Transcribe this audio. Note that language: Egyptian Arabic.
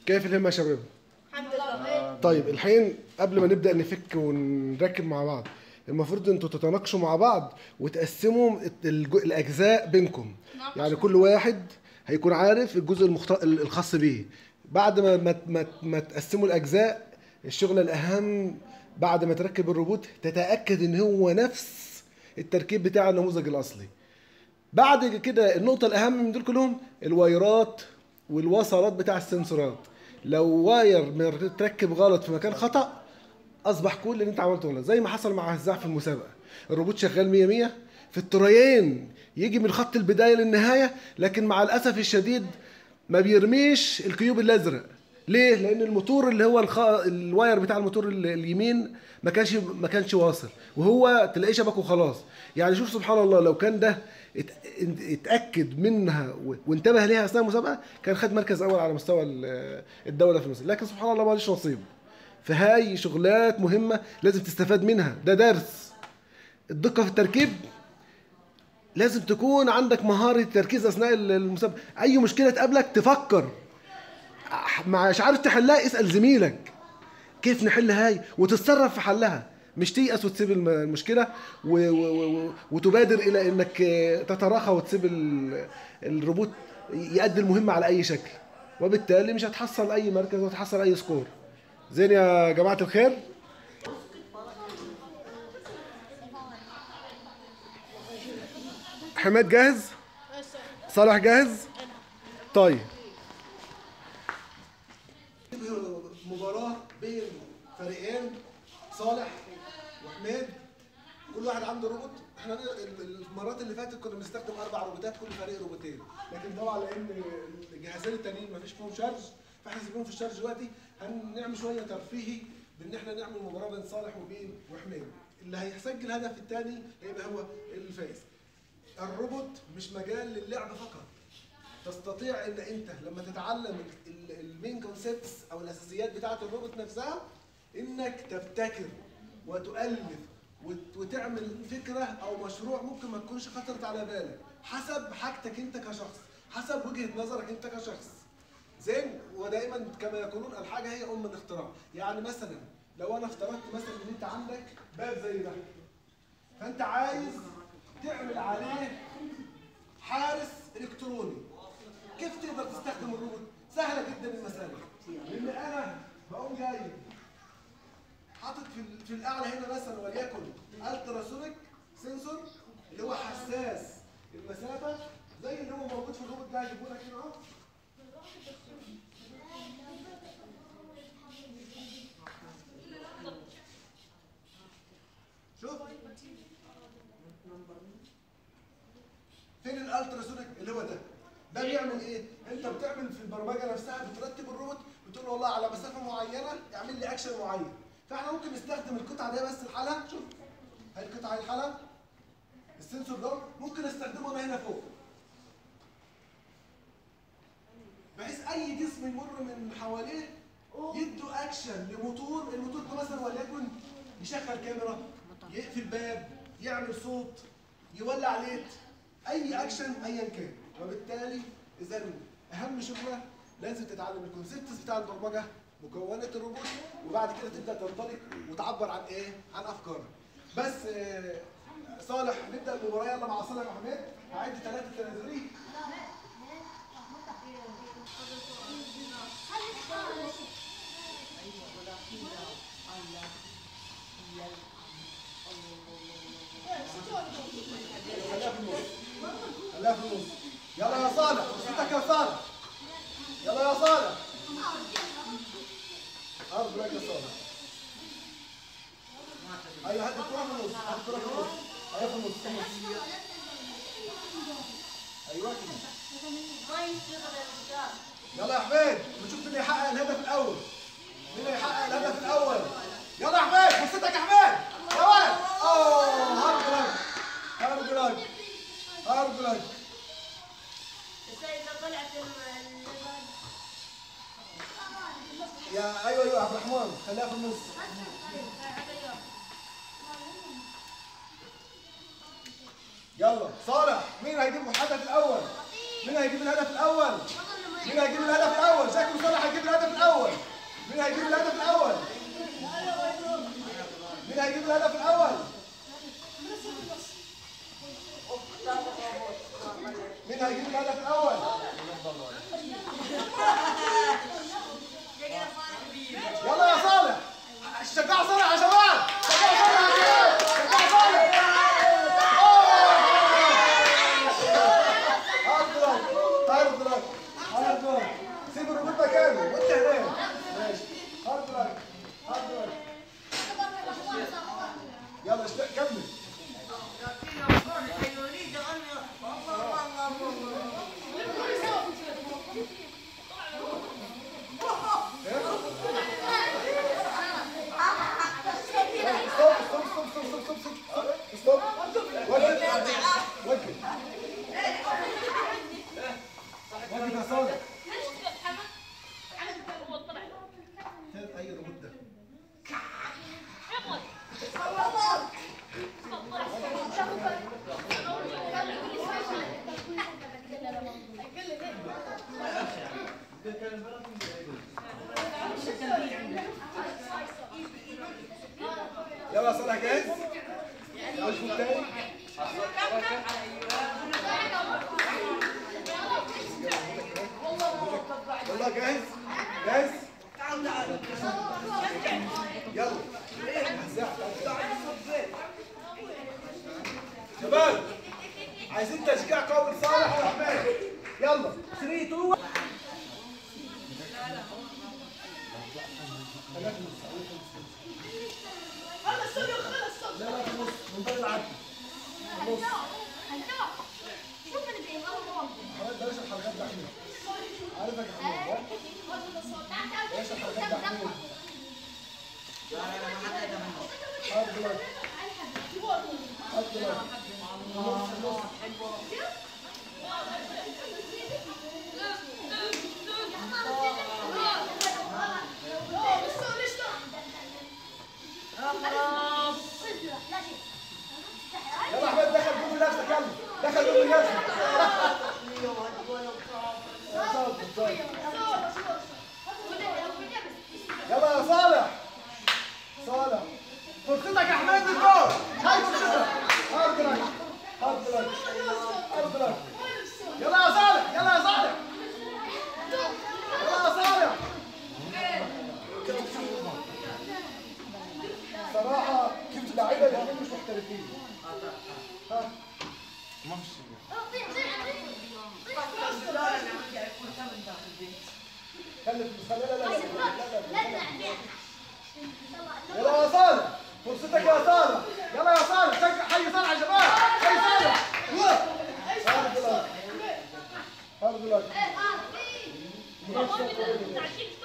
كيف الهمه يا شباب الحمد لله طيب الحين قبل ما نبدا نفك ونركب مع بعض المفروض انتوا تتناقشوا مع بعض وتقسموا الج- الاجزاء بينكم يعني كل واحد هيكون عارف الجزء المخت... الخاص بيه بعد ما ما ما, ما تقسموا الاجزاء الشغل الاهم بعد ما تركب الروبوت تتاكد ان هو نفس التركيب بتاع النموذج الاصلي بعد كده النقطة الأهم من دول كلهم الوايرات والوصلات بتاع السنسورات لو واير متركب غلط في مكان خطأ أصبح كل اللي أنت عملته غلط زي ما حصل مع هزاع في المسابقة الروبوت شغال 100 100 في التريين يجي من خط البداية للنهاية لكن مع الأسف الشديد ما بيرميش الكيوب الأزرق ليه؟ لأن الموتور اللي هو الخ... الواير بتاع الموتور ال- اليمين ما كانش ما كانش واصل وهو تلاقيه شبك وخلاص يعني شوف سبحان الله لو كان ده ات- اتاكد منها و- وانتبه ليها اثناء المسابقه كان خد مركز اول على مستوى ال- الدوله في المسابقه لكن سبحان الله ماليش نصيب فهاي شغلات مهمه لازم تستفاد منها ده درس الدقه في التركيب لازم تكون عندك مهاره تركيز اثناء ال- المسابقه اي مشكله تقابلك تفكر مش عارف تحلها اسال زميلك كيف نحل هاي وتتصرف في حلها مش تيأس وتسيب الم- المشكلة و... و... و... وتبادر إلى إنك آه، تتراخى وتسيب ال... الروبوت يأدي المهمة على أي شكل وبالتالي مش هتحصل أي مركز وتحصل أي سكور زين يا جماعة الخير حماد جاهز صالح جاهز طيب مباراة بين فريقين صالح وحماد كل واحد عنده روبوت احنا ال- المرات اللي فاتت كنا بنستخدم اربع روبوتات كل فريق روبوتين لكن طبعا لان الجهازين التانيين ما فيش فيهم شارج فاحنا سيبهم في الشارج دلوقتي هنعمل شويه ترفيهي بان احنا نعمل مباراه بين صالح وبين وحماد اللي هيسجل الهدف الثاني هيبقى هو الفائز الروبوت مش مجال للعب فقط تستطيع ان انت لما تتعلم المين كونسبتس او الاساسيات بتاعه الروبوت نفسها انك تبتكر وتؤلف وت- وتعمل فكره او مشروع ممكن ما تكونش خطرت على بالك حسب حاجتك انت كشخص حسب وجهه نظرك انت كشخص زين ودائما كما يقولون الحاجه هي ام الاختراع يعني مثلا لو انا افترضت مثلا ان انت عندك باب زي ده فانت عايز تعمل عليه حارس الكتروني كيف تقدر تستخدم الروبوت؟ سهله جدا المساله لان انا بقوم جاي حاطط في ال- في الاعلى هنا مثلا وليكن التراسونيك سنسور اللي هو حساس المسافه زي اللي هو موجود في الروبوت ده هجيبه لك هنا اهو شوف فين الالتراسونيك اللي هو ده ده بيعمل ايه انت بتعمل في البرمجه نفسها بترتب الروبوت بتقول له والله على مسافه معينه اعمل لي اكشن معين فاحنا ممكن نستخدم القطعه دي بس الحالة شوف هاي القطعه هي الحالة السنسور ده ممكن استخدمه انا هنا فوق بحيث اي جسم يمر من حواليه يدوا اكشن لموتور الموتور ده مثلا وليكن يشغل كاميرا يقفل باب يعمل صوت يولع ليت اي اكشن ايا كان وبالتالي اذا اهم شغله لازم تتعلم الكونسبتس بتاع البرمجه مكونات الروبوت وبعد كده تبدا تنطلق وتعبر عن ايه؟ عن افكارك. بس آه، صالح نبدا المباراه يلا مع صالح وحماد هعد ثلاثه تنازلي خليها في النص خليها في النص يلا يا صالح فرصتك يا صالح يلا يا صالح ارض لك يا صالح ايوه هات الكره في النص هات الكره في النص ايوه في النص في النص ايوه كده يلا يا حماد بنشوف مين هيحقق الهدف الاول مين هيحقق الهدف الاول يلا يا حماد فرصتك يا حماد يا ولد اوه هارد لك هارد لك هارد لك يا ايوه ايوه يا عبد الرحمن خليها في النص يلا صالح مين هيجيب الهدف الاول مين هيجيب الهدف الاول مين هيجيب الهدف الاول شكله صالح هيجيب الهدف الاول مين هيجيب الهدف الاول مين هيجيب الهدف الاول مين هيجيب الهدف الاول يلا يا صالح شجعوا صالح يا شباب شجعوا صالح يا شباب شجعوا صالح هارد لك هارد لك هارد لك سيب الريموت مكانه وانت هناك ماشي هارد لك هارد لك يلا اشتاق كمل ستوب ستوب ستوب ستوب ستوب ستوب ستوب وقف وقف وقف يا صالح هات اي ريموت ده يلا يا صالح جاهز يلا شوف تاني يلا جاهز جاهز يلا شباب عايزين تشجيع قوي لصالح وحماد يلا 3 2 لا لا في النص من باب العدل حماد بلاش الحلقات ده احمد عارفك يا حماد بلاش الحلقات ده احمد هارد لك هارد لك نص نص يلا احمد دخل جول بنفسك يلا دخل جول بنفسك يلا يا صالح صالح فرصتك يا احمد بالجول هاي فرصتك هارد لك هارد لك هارد لك يلا يا صالح يلا يا صالح يلا يا صالح صراحة اللعيبة الاثنين مش محترفين ها خلي لا لا لا لا لا لا يلا يا صالح فرصتك يا صالح يلا يا صالح شجع حي صالح يا شباب حي صالح هارد لك هارد لك